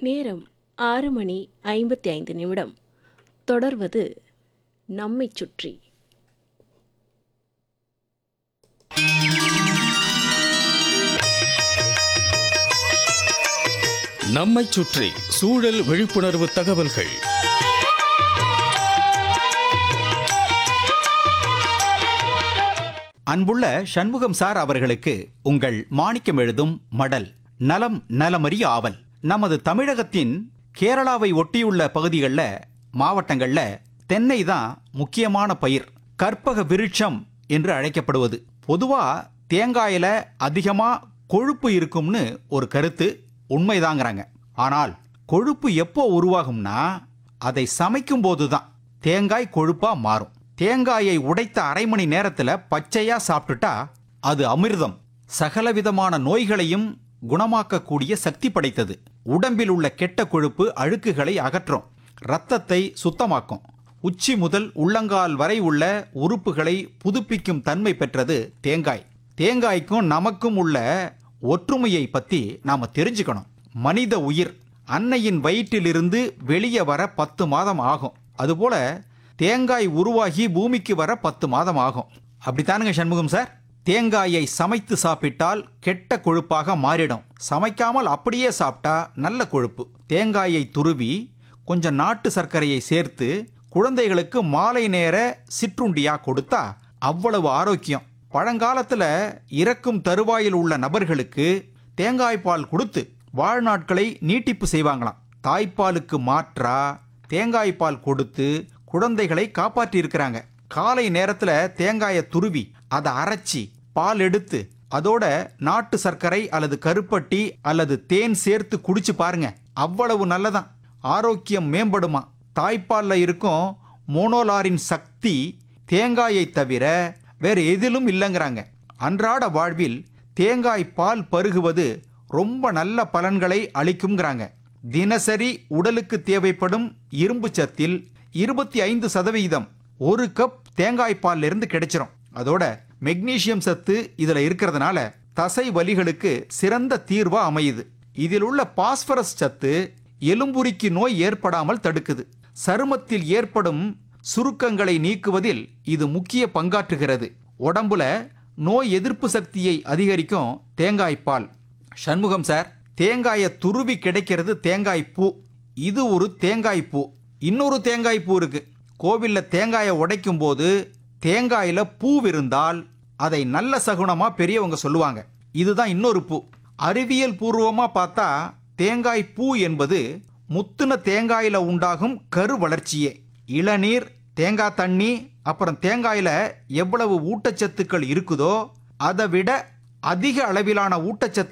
நேரம் ஆறு மணி ஐம்பத்தி ஐந்து நிமிடம் தொடர்வது நம்மைச் சுற்றி நம்மைச் சுற்றி சூழல் விழிப்புணர்வு தகவல்கள் அன்புள்ள சண்முகம் சார் அவர்களுக்கு உங்கள் மாணிக்கம் எழுதும் மடல் நலம் நலமறிய ஆவல் நமது தமிழகத்தின் கேரளாவை ஒட்டியுள்ள பகுதிகளில் மாவட்டங்களில் தென்னை தான் முக்கியமான பயிர் கற்பக விருட்சம் என்று அழைக்கப்படுவது பொதுவா தேங்காயில அதிகமா கொழுப்பு இருக்கும்னு ஒரு கருத்து உண்மைதாங்கிறாங்க ஆனால் கொழுப்பு எப்போ உருவாகும்னா அதை சமைக்கும் போதுதான் தேங்காய் கொழுப்பா மாறும் தேங்காயை உடைத்த அரை மணி நேரத்துல பச்சையா சாப்பிட்டுட்டா அது அமிர்தம் சகலவிதமான நோய்களையும் குணமாக்கக்கூடிய சக்தி படைத்தது உடம்பில் உள்ள கெட்ட கொழுப்பு அழுக்குகளை அகற்றும் ரத்தத்தை சுத்தமாக்கும் உச்சி முதல் உள்ளங்கால் வரை உள்ள உறுப்புகளை புதுப்பிக்கும் தன்மை பெற்றது தேங்காய் தேங்காய்க்கும் நமக்கும் உள்ள ஒற்றுமையை பத்தி நாம தெரிஞ்சுக்கணும் மனித உயிர் அன்னையின் வயிற்றிலிருந்து வெளியே வர பத்து மாதம் ஆகும் அதுபோல தேங்காய் உருவாகி பூமிக்கு வர பத்து மாதம் ஆகும் அப்படித்தானுங்க சண்முகம் சார் தேங்காயை சமைத்து சாப்பிட்டால் கெட்ட கொழுப்பாக மாறிடும் சமைக்காமல் அப்படியே சாப்பிட்டா நல்ல கொழுப்பு தேங்காயை துருவி கொஞ்சம் நாட்டு சர்க்கரையை சேர்த்து குழந்தைகளுக்கு மாலை நேர சிற்றுண்டியா கொடுத்தா அவ்வளவு ஆரோக்கியம் பழங்காலத்துல இறக்கும் தருவாயில் உள்ள நபர்களுக்கு தேங்காய் பால் கொடுத்து வாழ்நாட்களை நீட்டிப்பு செய்வாங்களாம் தாய்ப்பாலுக்கு மாற்றா தேங்காய் பால் கொடுத்து குழந்தைகளை காப்பாற்றி இருக்கிறாங்க காலை நேரத்துல தேங்காயை துருவி அதை அரைச்சி பால் எடுத்து அதோட நாட்டு சர்க்கரை அல்லது கருப்பட்டி அல்லது தேன் சேர்த்து குடிச்சு பாருங்க அவ்வளவு நல்லதான் ஆரோக்கியம் மேம்படுமா தாய்ப்பால்ல இருக்கும் மோனோலாரின் சக்தி தேங்காயை தவிர வேற எதிலும் இல்லைங்கிறாங்க அன்றாட வாழ்வில் தேங்காய் பால் பருகுவது ரொம்ப நல்ல பலன்களை அளிக்குங்கிறாங்க தினசரி உடலுக்கு தேவைப்படும் இரும்பு சத்தில் இருபத்தி ஐந்து சதவீதம் ஒரு கப் தேங்காய் பால்ல இருந்து கிடைச்சிரும் அதோட மெக்னீசியம் சத்து இதுல இருக்கிறதுனால தசை வலிகளுக்கு சிறந்த தீர்வா அமையுது இதில் உள்ள பாஸ்பரஸ் சத்து எலும்புரிக்கு நோய் ஏற்படாமல் தடுக்குது சருமத்தில் ஏற்படும் சுருக்கங்களை நீக்குவதில் இது முக்கிய பங்காற்றுகிறது உடம்புல நோய் எதிர்ப்பு சக்தியை அதிகரிக்கும் தேங்காய் பால் சண்முகம் சார் தேங்காயை துருவி கிடைக்கிறது தேங்காய் பூ இது ஒரு தேங்காய் பூ இன்னொரு தேங்காய் பூ இருக்கு கோவில்ல தேங்காயை உடைக்கும் போது தேங்காயில பூ இருந்தால் அதை நல்ல சகுனமா பெரியவங்க சொல்லுவாங்க இதுதான் இன்னொரு பூ அறிவியல் பூர்வமா பார்த்தா தேங்காய் பூ என்பது முத்துன தேங்காயில உண்டாகும் கரு வளர்ச்சியே இளநீர் தேங்காய் தண்ணி அப்புறம் தேங்காயில எவ்வளவு ஊட்டச்சத்துக்கள் இருக்குதோ அதை விட அதிக அளவிலான ஊட்டச்சத்து